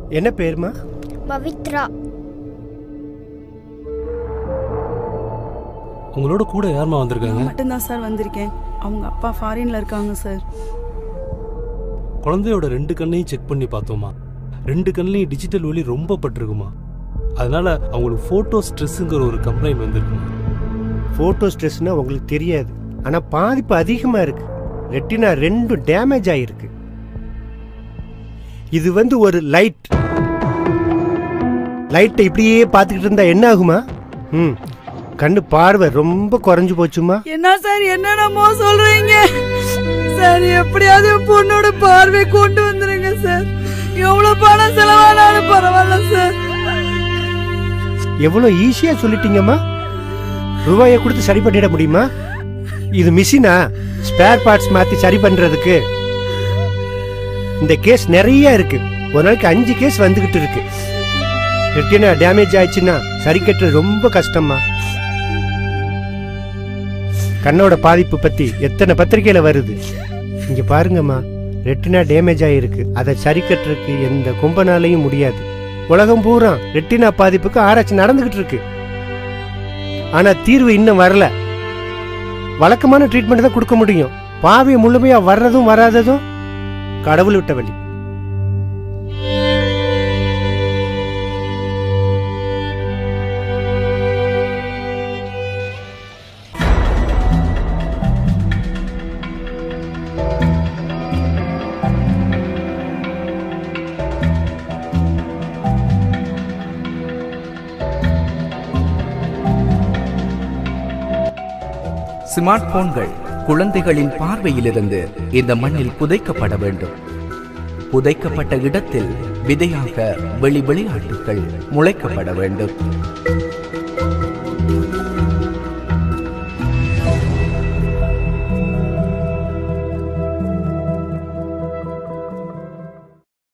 என்ன பேருமா பவித்ரா உங்களோட கூட யாரும்மா வந்திருக்காங்க நான் மட்டும்தான் சார் வந்திருக்கேன் அவங்க அப்பா ஃபாரின்ல இருக்காங்க சார் குழந்தையோட ரெண்டு கண்ணையும் செக் பண்ணி பார்த்தோமா ரெண்டு கண்ணையும் டிஜிட்டல் ஒளி ரொம்ப பட்டிருக்குமா அதனால அவங்களுக்கு ஃபோட்டோ ஸ்ட்ரெஸ்ஸுங்கிற ஒரு கம்ப்ளைண்ட் வந்திருக்குமா ஃபோட்டோ ஸ்ட்ரெஸ்னா உங்களுக்கு தெரியாது ஆனால் பாதிப்பு அதிகமாக இருக்கு ரெட்டினா ரெண்டும் டேமேஜ் ஆகிருக்கு இது வந்து ஒரு லைட் லைட்டை இப்படியே பார்த்துக்கிட்டு இருந்தா என்ன ஆகுமா ம் கண்ணு பார்வை ரொம்ப குறைஞ்சு போச்சுமா என்ன சார் என்னென்னமோ சொல்றீங்க சார் எப்படியாவது என் பொண்ணோட பார்வை கொண்டு வந்துருங்க சார் எவ்வளவு பணம் செலவானாலும் பரவாயில்ல சார் எவ்வளோ ஈஸியாக சொல்லிட்டீங்கம்மா ரூபாயை கொடுத்து சரி பண்ணிட முடியுமா இது மிஷினா ஸ்பேர் பார்ட்ஸ் மாற்றி சரி பண்ணுறதுக்கு இந்த கேஸ் நிறைய இருக்கு ஒரு நாளைக்கு அஞ்சு கேஸ் வந்துகிட்டு இருக்கு ரெட்டினா டேமேஜ் ஆயிடுச்சுன்னா சரி கட்டுறது ரொம்ப கஷ்டம்மா கண்ணோட பாதிப்பு பத்தி எத்தனை பத்திரிக்கையில வருது இங்க பாருங்கம்மா ரெட்டினா டேமேஜ் ஆயிருக்கு அதை சரி கட்டுறதுக்கு எந்த கும்பனாலையும் முடியாது உலகம் பூரா ரெட்டினா பாதிப்புக்கு ஆராய்ச்சி நடந்துகிட்டு இருக்கு ஆனா தீர்வு இன்னும் வரல வழக்கமான ட்ரீட்மெண்ட் தான் கொடுக்க முடியும் பாவி முழுமையா வர்றதும் வராததும் கடவுள் விட்ட வழி ஸ்மார்ட் போன்கள் குழந்தைகளின் பார்வையிலிருந்து இந்த மண்ணில் புதைக்கப்பட வேண்டும் புதைக்கப்பட்ட இடத்தில் விதையாக வெளி விளையாட்டுகள் முளைக்கப்பட வேண்டும்